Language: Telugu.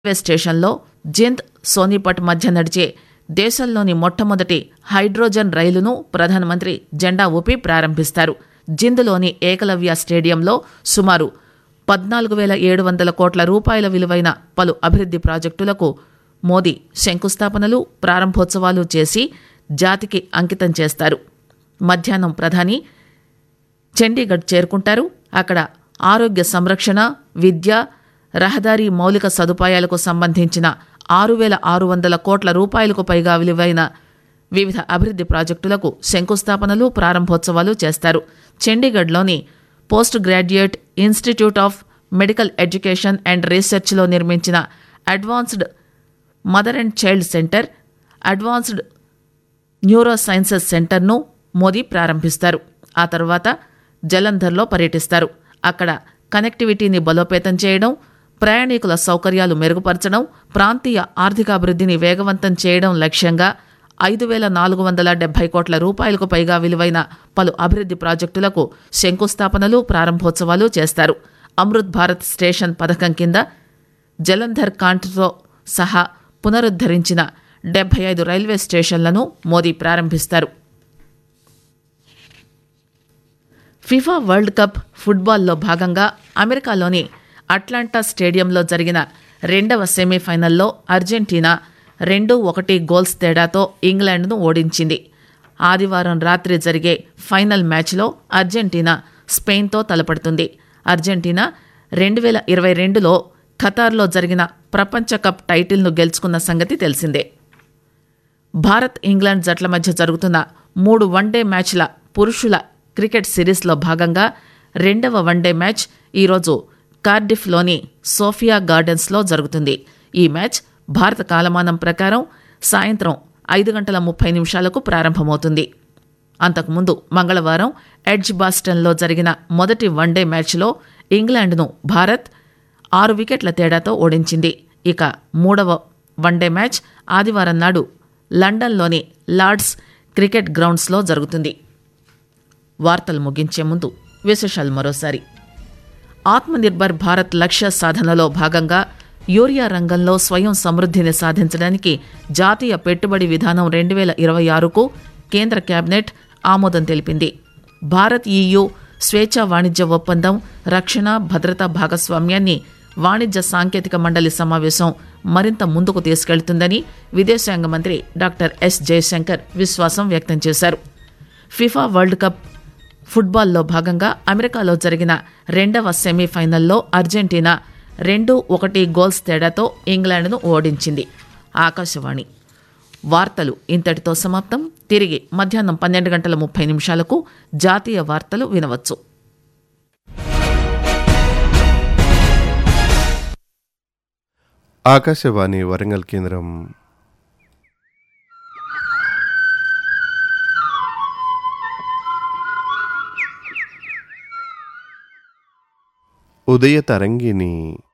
రైల్వే స్టేషన్లో జింద్ సోనిపట్ మధ్య నడిచే దేశంలోని మొట్టమొదటి హైడ్రోజన్ రైలును ప్రధానమంత్రి జెండా ఊపి ప్రారంభిస్తారు జింద్లోని ఏకలవ్య స్టేడియంలో సుమారు పద్నాలుగు వేల ఏడు వందల కోట్ల రూపాయల విలువైన పలు అభివృద్ది ప్రాజెక్టులకు మోదీ శంకుస్థాపనలు ప్రారంభోత్సవాలు చేసి జాతికి అంకితం చేస్తారు మధ్యాహ్నం ప్రధాని చండీగఢ్ చేరుకుంటారు అక్కడ ఆరోగ్య సంరక్షణ విద్య రహదారి మౌలిక సదుపాయాలకు సంబంధించిన ఆరు వేల ఆరు వందల కోట్ల రూపాయలకు పైగా విలువైన వివిధ అభివృద్ది ప్రాజెక్టులకు శంకుస్థాపనలు ప్రారంభోత్సవాలు చేస్తారు చండీగఢ్లోని post graduate institute of medical education and రీసెర్చ్లో నిర్మించిన advanced mother and child centre advanced neuro sciences సెంటర్ను మోదీ ప్రారంభిస్తారు ఆ తర్వాత జలంధర్లో పర్యటిస్తారు అక్కడ కనెక్టివిటీని బలోపేతం చేయడం ప్రయాణికుల సౌకర్యాలు మెరుగుపరచడం ప్రాంతీయ ఆర్థికాభివృద్ధిని వేగవంతం చేయడం లక్ష్యంగా ఐదు వేల నాలుగు వందల డెబ్బై కోట్ల రూపాయలకు పైగా విలువైన పలు అభివృద్ది ప్రాజెక్టులకు శంకుస్థాపనలు ప్రారంభోత్సవాలు చేస్తారు అమృత్ భారత్ స్టేషన్ పథకం కింద జలంధర్ కాంట్తో సహా పునరుద్దరించిన డెబ్బై ఐదు రైల్వే స్టేషన్లను మోదీ ప్రారంభిస్తారు ఫిఫా వరల్డ్ కప్ ఫుట్బాల్లో భాగంగా అమెరికాలోని అట్లాంటా స్టేడియంలో జరిగిన రెండవ సెమీఫైనల్లో అర్జెంటీనా రెండు ఒకటి గోల్స్ తేడాతో ఇంగ్లాండ్ను ఓడించింది ఆదివారం రాత్రి జరిగే ఫైనల్ మ్యాచ్లో అర్జెంటీనా స్పెయిన్తో తలపడుతుంది అర్జెంటీనా రెండు వేల ఇరవై రెండులో ఖతార్లో జరిగిన ప్రపంచ కప్ టైటిల్ను గెలుచుకున్న సంగతి తెలిసిందే భారత్ ఇంగ్లాండ్ జట్ల మధ్య జరుగుతున్న మూడు వన్డే మ్యాచ్ల పురుషుల క్రికెట్ సిరీస్లో భాగంగా రెండవ వన్డే మ్యాచ్ ఈరోజు కార్డిఫ్లోని సోఫియా గార్డెన్స్లో జరుగుతుంది ఈ మ్యాచ్ భారత కాలమానం ప్రకారం సాయంత్రం ఐదు గంటల ముప్పై నిమిషాలకు ప్రారంభమవుతుంది అంతకుముందు మంగళవారం ఎడ్జ్ బాస్టన్లో జరిగిన మొదటి వన్డే మ్యాచ్లో ఇంగ్లాండ్ను భారత్ ఆరు వికెట్ల తేడాతో ఓడించింది ఇక మూడవ వన్డే మ్యాచ్ ఆదివారం నాడు లండన్లోని లార్డ్స్ క్రికెట్ గ్రౌండ్స్లో జరుగుతుంది వార్తలు ముగించే ముందు విశేషాలు మరోసారి ఆత్మనిర్భర్ భారత్ లక్ష్య సాధనలో భాగంగా యూరియా రంగంలో స్వయం సమృద్ధిని సాధించడానికి జాతీయ పెట్టుబడి విధానం రెండు వేల ఇరవై ఆరుకు కేంద్ర కేబినెట్ ఆమోదం తెలిపింది భారత్ ఈయూ స్వేచ్ఛా వాణిజ్య ఒప్పందం రక్షణ భద్రతా భాగస్వామ్యాన్ని వాణిజ్య సాంకేతిక మండలి సమావేశం మరింత ముందుకు తీసుకెళ్తుందని విదేశాంగ మంత్రి డాక్టర్ ఎస్ జయశంకర్ విశ్వాసం వ్యక్తం చేశారు ఫిఫా వరల్డ్ కప్ ఫుట్బాల్లో భాగంగా అమెరికాలో జరిగిన రెండవ సెమీఫైనల్లో అర్జెంటీనా రెండు ఒకటి గోల్స్ తేడాతో ఇంగ్లాండ్ను ఓడించింది ఆకాశవాణి వార్తలు ఇంతటితో సమాప్తం తిరిగి మధ్యాహ్నం పన్నెండు గంటల ముప్పై నిమిషాలకు జాతీయ వార్తలు వినవచ్చు ఆకాశవాణి వరంగల్ కేంద్రం ఉదయ తరంగిణి